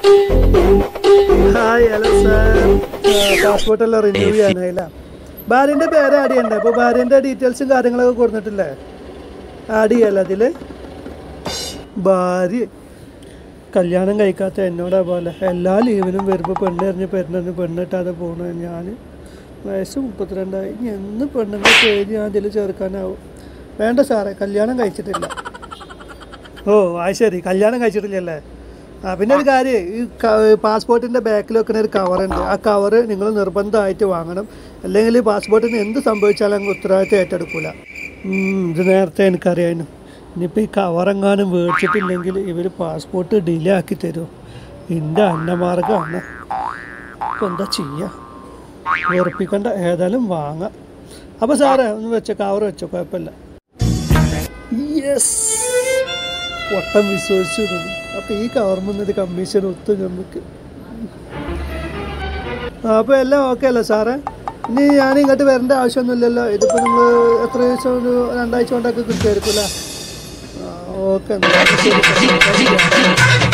hi hello sir passport എല്ലാം renew ചെയ്യാനായില്ല ഭാര്യൻ്റെ പേര് ആഡ് ചെയ്യണ്ടേ അപ്പോൾ ഭാര്യൻ്റെ ഡീറ്റെയിൽസും കാര്യങ്ങളൊക്കെ കൊടുത്തിട്ടില്ലേ ആഡ് ചെയ്യല്ല അതിൽ ഭാര്യ കല്യാണം കഴിക്കാത്ത എന്നോടാ പോലെ എല്ലാ ലീവിനും വരുമ്പോൾ പെണ്ണ് എറിഞ്ഞ് പെണ്ണെറിഞ്ഞ് പെണ്ണിട്ടാതെ പോണ ഞാൻ വയസ്സ് മുപ്പത്തിരണ്ടായി ഇനി എന്ന് പെണ്ണിൻ്റെ പേര് ഞാൻ അതിൽ ചേർക്കാനാവും വേണ്ട സാറേ കല്യാണം കഴിച്ചിട്ടില്ല ഓ അത് ശരി കല്യാണം കഴിച്ചിട്ടില്ലല്ലേ ആ പിന്നെ ഒരു കാര്യം ഈ പാസ്പോർട്ടിൻ്റെ ബാക്കിൽ വെക്കുന്ന ഒരു കവറുണ്ട് ആ കവറ് നിങ്ങൾ നിർബന്ധമായിട്ട് വാങ്ങണം അല്ലെങ്കിൽ പാസ്പോർട്ടിന് എന്ത് സംഭവിച്ചാലും അങ്ങ് ഉത്തരവാദിത്തം ഏറ്റെടുക്കൂല ഉം, ഇത് നേരത്തെ എനിക്കറിയായിരുന്നു ഇനിയിപ്പോൾ ഈ കവറെങ്ങാനും മേടിച്ചിട്ടില്ലെങ്കിൽ ഇവർ പാസ്പോർട്ട് ഡിലേ ആക്കി തരും എൻ്റെ അന്നമാർഗമാണ് ഇപ്പം എന്താ ചെയ്യുക ഉറപ്പിക്കണ്ട ഏതായാലും വാങ്ങാം അപ്പോൾ സാറേ ഒന്ന് വെച്ചോ കവർ വെച്ചോ കുഴപ്പമില്ല യെസ് വട്ടം വിശ്വസിച്ചു അപ്പോൾ ഈ ഗവൺമെൻറ് കമ്മീഷൻ ഒത്തു നമുക്ക് അപ്പോൾ എല്ലാം ഓക്കെ അല്ലേ സാറേ ഇനി ഞാൻ ഇങ്ങോട്ട് വരേണ്ട ആവശ്യമൊന്നുമില്ലല്ലോ ഇതിപ്പോൾ നിങ്ങൾ എത്ര ദിവസം ഒരു രണ്ടാഴ്ച കൊണ്ടൊക്കെ കിട്ടുമായിരിക്കും അല്ലേ ഓക്കെ എന്നാൽ ശരി